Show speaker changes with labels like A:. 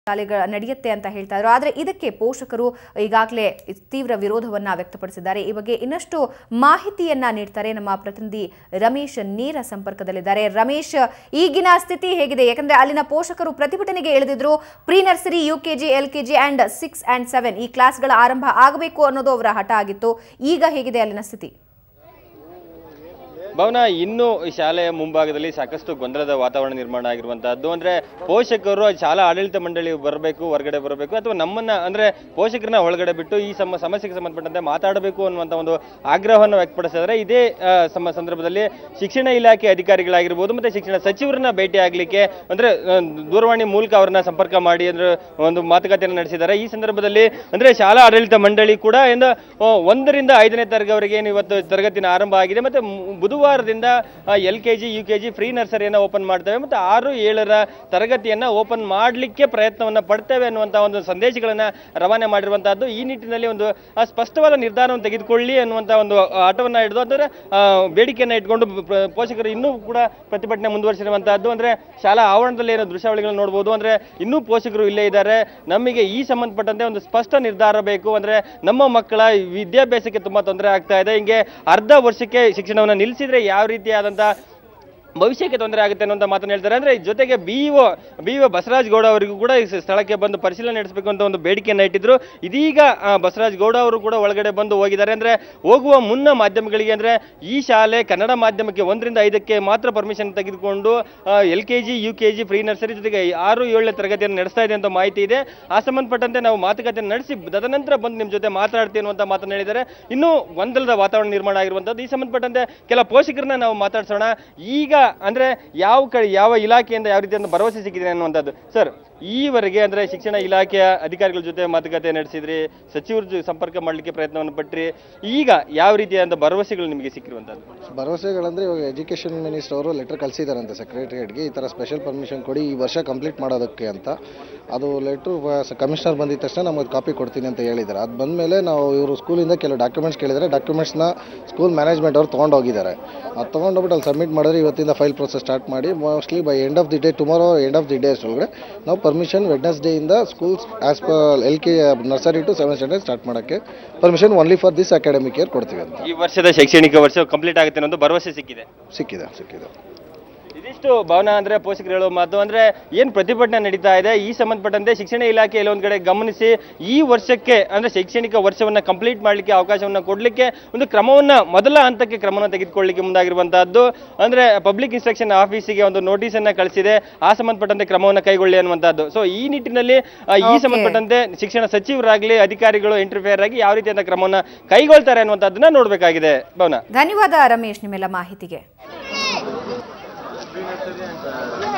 A: ಶಾಲೆಗಳ ನಡೆಯುತ್ತೆ ಅಂತ ಹೇಳ್ತಾ ಇದ್ರು ಆದರೆ ಇದಕ್ಕೆ ಪೋಷಕರು ಈಗಾಗಲೇ ತೀವ್ರ ವಿರೋಧವನ್ನ ವ್ಯಕ್ತಪಡಿಸಿದ್ದಾರೆ ಈ ಬಗ್ಗೆ ಇನ್ನಷ್ಟು ಮಾಹಿತಿಯನ್ನ ನೀಡ್ತಾರೆ ನಮ್ಮ ಪ್ರತಿನಿಧಿ ರಮೇಶ್ ನೇರ ಸಂಪರ್ಕದಲ್ಲಿದ್ದಾರೆ ರಮೇಶ್ ಈಗಿನ ಸ್ಥಿತಿ ಹೇಗಿದೆ ಯಾಕಂದ್ರೆ ಅಲ್ಲಿನ ಪೋಷಕರು ಪ್ರತಿಭಟನೆಗೆ ಇಳಿದಿದ್ರು pre nursery U KG L KG and six and seven ಈ ಕ್ಲಾಸ್ಗಳ ಆರಂಭ ಆಗಬೇಕು ಅನ್ನೋದು ಅವರ ಹಠ ಆಗಿತ್ತು ಈಗ ಹೇಗಿದೆ ಅಲ್ಲಿನ ಸ್ಥಿತಿ
B: ಭವನ ಇನ್ನು ಈ ಶಾಲೆಯ ಮುಂಭಾಗದಲ್ಲಿ ಸಾಕಷ್ಟು ಗೊಂದಲದ ವಾತಾವರಣ ನಿರ್ಮಾಣ ಆಗಿರುವಂತಹದ್ದು ಅಂದ್ರೆ ಪೋಷಕರು ಶಾಲಾ ಆಡಳಿತ ಮಂಡಳಿ ಬರಬೇಕು ಹೊರಗಡೆ ಬರಬೇಕು ಅಥವಾ ನಮ್ಮನ್ನ ಅಂದ್ರೆ ಪೋಷಕರನ್ನ ಒಳಗಡೆ ಬಿಟ್ಟು ಈ ಸಮ ಸಮಸ್ಯೆಗೆ ಸಂಬಂಧಪಟ್ಟಂತೆ ಮಾತಾಡಬೇಕು ಅನ್ನುವಂತ ಒಂದು ಆಗ್ರಹವನ್ನು ವ್ಯಕ್ತಪಡಿಸಿದ್ರೆ ಇದೇ ಆ, ಸಮ ಸಂದರ್ಭದಲ್ಲಿ ಶಿಕ್ಷಣ ಇಲಾಖೆ ಅಧಿಕಾರಿಗಳಾಗಿರ್ಬೋದು ಮತ್ತೆ ಶಿಕ್ಷಣ ಸಚಿವರನ್ನ ಭೇಟಿ ಆಗ್ಲಿಕ್ಕೆ ಅಂದ್ರೆ ಆ, ದೂರವಾಣಿ ಮೂಲಕ ಅವರನ್ನ ಸಂಪರ್ಕ ಮಾಡಿ ಅಂದ್ರೆ ಒಂದು ಮಾತುಕತೆಯನ್ನು ನಡೆಸಿದ್ದಾರೆ ಈ ಸಂದರ್ಭದಲ್ಲಿ ಅಂದ್ರೆ ಶಾಲಾ ಆಡಳಿತ ಮಂಡಳಿ ಕೂಡ ಇಂದ ಆ, ಒಂದರಿಂದ ಐದನೇ ತರಗತಿವರೆಗೆ ಏನು ಇವತ್ತು ತರಗತಿನ ಆರಂಭ ಆಗಿದೆ ಮತ್ತೆ ಮು- ಬುಧವಾರದಿಂದ L K G U K G pre ನರ್ಸರಿಯನ್ನು ಓಪನ್ ಮಾಡ್ತೇವೆ ಮತ್ತೆ ಆರು ಏಳರ ತರಗತಿಯನ್ನ ಓಪನ್ ಮಾಡಲಿಕ್ಕೆ ಪ್ರಯತ್ನವನ್ನ ಪಡ್ತೇವೆ ಅನ್ನುವಂತ ಒಂದು ಸಂದೇಶಗಳನ್ನ ರವಾನೆ ಮಾಡಿರುವಂತಹದ್ದು ಈ ನಿಟ್ಟಿನಲ್ಲಿ ಒಂದು ಆ, ಸ್ಪಷ್ಟವಾದ ನಿರ್ಧಾರವನ್ನು ತೆಗೆದುಕೊಳ್ಳಿ ಅನ್ನುವಂತ ಒಂದು ಆಟವನ್ನ ಹಿಡಿದು ಅಂದ್ರೆ ಆ, ಬೇಡಿಕೆಯನ್ನ ಇಟ್ಕೊಂಡು ಪ್ರ- ಪೋಷಕರು ಇನ್ನೂ ಕೂಡ ಪ್ರತಿಭಟನೆ ಮುಂದುವರಿಸಿರುವಂತಹದ್ದು ಅಂದ್ರೆ ಶಾಲಾ ಆವರಣದಲ್ಲಿ ಏನೋ ದೃಶ್ಯಾವಳಿಗಳನ್ನ ನೋಡಬಹುದು ಅಂದ್ರೆ ಇನ್ನೂ ಪೋಷಕರು ಇಲ್ಲೇ ಇದ್ದಾರೆ ನಮಗೆ ಈ ಸಂಬಂಧಪಟ್ಟಂತೆ ಒಂದು ಸ್ಪಷ್ಟ ನಿರ್ಧಾರ ಬೇಕು ಅಂದ್ರೆ ನಮ್ಮ ಮಕ್ಕಳ ವಿದ್ಯಾಭ್ಯಾಸಕ್ಕೆ ತುಂಬಾ ತೊಂದರೆ ಆಗ್ತಾ ಇದೆ ಹಿಂಗೆ ಅರ್ಧ ವರ್ಷಕ್ಕೆ ಶಿಕ್ಷಣವನ್ನ ನಿಲ್ಲಿಸಿದ್ರೆ ಯಾವ ರೀತಿಯಾದಂತ ಭವಿಷ್ಯಕ್ಕೆ ತೊಂದರೆ ಆಗುತ್ತೆ ಅನ್ನುವಂಥ ಮಾತನ್ನು ಹೇಳ್ತಾರೆ ಅಂದ್ರೆ ಜೊತೆಗೆ B O B O Basavaraj Gowda ಅವರಿಗೂ ಕೂಡ ಈ ಸ್ಥಳಕ್ಕೆ ಬಂದು ಪರಿಶೀಲನೆ ನಡೆಸಬೇಕು ಅಂತ ಒಂದು ಬೇಡಿಕೆಯನ್ನು ಇಟ್ಟಿದ್ರು ಇದೀಗ ಆ, ಬಸವರಾಜ್ ಗೌಡ ಅವರು ಕೂಡ ಒಳಗಡೆ ಬಂದು ಹೋಗಿದ್ದಾರೆ ಅಂದ್ರೆ ಹೋಗುವ ಮುನ್ನ ಮಾಧ್ಯಮಗಳಿಗೆ ಅಂದ್ರೆ ಈ ಶಾಲೆ ಕನ್ನಡ ಮಾಧ್ಯಮಕ್ಕೆ ಒಂದರಿಂದ ಐದಕ್ಕೆ ಮಾತ್ರ ಪರ್ಮಿಷನ್ ತೆಗೆದುಕೊಂಡು L K G U K G pre nursery ಜೊತೆಗೆ ಆರು ಏಳನೇ ತರಗತಿಯನ್ನು ನಡೆಸ್ತಾ ಇದೆ ಅಂತ ಮಾಹಿತಿ ಇದೆ ಆ ಸಂಬಂಧಪಟ್ಟಂತೆ ನಾವು ಮಾತುಕತೆ ನಡೆಸಿ ತದನಂತರ ಬಂದು ನಿಮ್ಮ ಜೊತೆ ಮಾತಾಡ್ತೀನಿ ಅನ್ನುವಂಥ ಮಾತನ್ನು ಹೇಳಿದ್ದಾರೆ ಇನ್ನು ಗೊಂದಲದ ವಾತಾವರಣ ನಿರ್ಮಾಣ ಆಗಿರುವಂಥದ್ದು ಈ ಸಂಬಂಧಪಟ್ಟಂತೆ ಕೆಲ ಪೋಷಕರನ್ನ ನಾವು ಮಾತಾಡ್ಸೋಣ ಈಗ ಅಂದ್ರೆ ಯಾವ ಕಡೆ ಯಾವ ಇಲಾಖೆಯಿಂದ ಯಾವ ರೀತಿಯ ಒಂದು ಭರವಸೆ ಸಿಕ್ಕಿದೆ ಅನ್ನುವಂಥದ್ದು ಸರ್ ಈವರೆಗೆ ಅಂದ್ರೆ ಶಿಕ್ಷಣ ಇಲಾಖೆಯ ಅಧಿಕಾರಿಗಳ ಜೊತೆ ಮಾತುಕತೆ ನಡೆಸಿದ್ರಿ ಸಚಿವರ ಜೊ- ಸಂಪರ್ಕ ಮಾಡಲಿಕ್ಕೆ ಪ್ರಯತ್ನವನ್ನು ಪಟ್ರಿ ಈಗ ಯಾವ ರೀತಿಯಾದ ಭರವಸೆಗಳು ನಿಮಗೆ ಸಿಕ್ಕಿರುವಂಥದ್ದು
C: ಭರವಸೆಗಳಂದ್ರೆ ಇವಾಗ ಎಜುಕೇಷನ್ ಮಿನಿಸ್ಟರ್ ಅವರು ಲೆಟರ್ ಕಳಿಸಿದಾರಂತೆ ಸೆಕ್ರೆಟರಿಯೇಟ್ಗೆ ಈ ಥರ ಸ್ಪೆಷಲ್ ಪರ್ಮಿಷನ್ ಕೊಡಿ ಈ ವರ್ಷ ಕಂಪ್ಲೀಟ್ ಮಾಡೋದಕ್ಕೆ ಅಂತ ಅದು ಲೆಟ್ರು ಕಮಿಷನರ್ ಬಂದಿದ ತಕ್ಷಣ ನಮಗೆ ಕಾಪಿ ಕೊಡ್ತೀನಿ ಅಂತ ಹೇಳಿದ್ದಾರೆ ಅದು ಬಂದಮೇಲೆ ನಾವು ಇವರು ಸ್ಕೂಲಿಂದ ಕೆಲವು ಡಾಕ್ಯುಮೆಂಟ್ಸ್ ಕೇಳಿದರೆ ಡಾಕ್ಯುಮೆಂಟ್ಸ್ನ ಸ್ಕೂಲ್ ಮ್ಯಾನೇಜ್ಮೆಂಟ್ ಅವ್ರು ತೊಗೊಂಡೋಗಿದ್ದಾರೆ ಅದು ತೊಗೊಂಡೋಗ್ಬಿಟ್ಟು ಅಲ್ಲಿ ಸಬ್ಮಿಟ್ ಮಾಡಿದ್ರೆ ಇವತ್ತಿಂದ ಫೈಲ್ ಪ್ರೊಸೆಸ್ ಸ್ಟಾರ್ಟ್ ಮಾಡಿ mostly by end of the day tomorrow end of the day ಅಷ್ಟೊಳಗಡೆ ನಾವು ಪರ್ಮಿಷನ್ ವೆಡ್ನೆಸ್ಡೇಯಿಂದ schools as per L K nursery to seven standard start ಮಾಡೋಕ್ಕೆ permission only for this academic year ಕೊಡ್ತೀವಿ ಅಂತ
B: ಈ ವರ್ಷದ ಶೈಕ್ಷಣಿಕ ವರ್ಷ ಕಂಪ್ಲೀಟ್ ಆಗುತ್ತೆ ಅನ್ನೋದು ಭರವಸೆ ಸಿಕ್ಕಿದೆ
C: ಸಿಕ್ಕಿದೆ ಸಿಕ್ಕಿದೆ
B: ಇದಿಷ್ಟು ಭಾವನಾ ಅಂದ್ರೆ ಪೋಷಕರು ಹೇಳೋ ಮಾತು ಅಂದ್ರೆ ಏನ್ ಪ್ರತಿಭಟನೆ ನಡೀತಾ ಇದೆ ಈ ಸಂಬಂಧಪಟ್ಟಂತೆ ಶಿಕ್ಷಣ ಇಲಾಖೆ ಎಲ್ಲೊಂದ್ ಕಡೆ ಗಮನಿಸಿ ಈ ವರ್ಷಕ್ಕೆ ಅಂದ್ರೆ ಶೈಕ್ಷಣಿಕ ವರ್ಷವನ್ನ ಕಂಪ್ಲೀಟ್ ಮಾಡ್ಲಿಕ್ಕೆ ಅವಕಾಶವನ್ನ ಕೊಡ್ಲಿಕ್ಕೆ ಒಂದು ಕ್ರಮವನ್ನ ಮೊದಲ ಹಂತಕ್ಕೆ ಕ್ರಮವನ್ನ ತೆಗೆದುಕೊಳ್ಳಿಕ್ಕೆ ಮುಂದಾಗಿರುವಂತಹದ್ದು ಅಂದ್ರೆ ಪಬ್ಲಿಕ್ ಇನ್ಸ್ಟ್ರಕ್ಷನ್ ಆಫೀಸಿಗೆ ಒಂದು ನೋಟಿಸ್ ಅನ್ನ ಕಳಿಸಿದೆ ಆ ಸಂಬಂಧಪಟ್ಟಂತೆ ಕ್ರಮವನ್ನ ಕೈಗೊಳ್ಳಿ ಅನ್ನುವಂತಹದ್ದು ಸೊ ಈ ನಿಟ್ಟಿನಲ್ಲಿ ಆ, ಈ
A: Okay.
B: ಸಂಬಂಧಪಟ್ಟಂತೆ ಶಿಕ್ಷಣ ಸಚಿವರಾಗ್ಲಿ ಅಧಿಕಾರಿಗಳು ಇಂಟರ್ಫಿಯರ್ ಆಗಿ ಯಾವ ರೀತಿಯಾದ ಕ್ರಮವನ್ನ ಕೈಗೊಳ್ತಾರೆ ಅನ್ನುವಂಥದ್ದನ್ನ ನೋಡ್ಬೇಕಾಗಿದೆ ಭಾವನಾ
A: ಧನ್ಯವಾದ ರಮೇಶ್ ನಿಮ್ಮೆಲ್ಲ ಮಾಹಿತಿಗೆ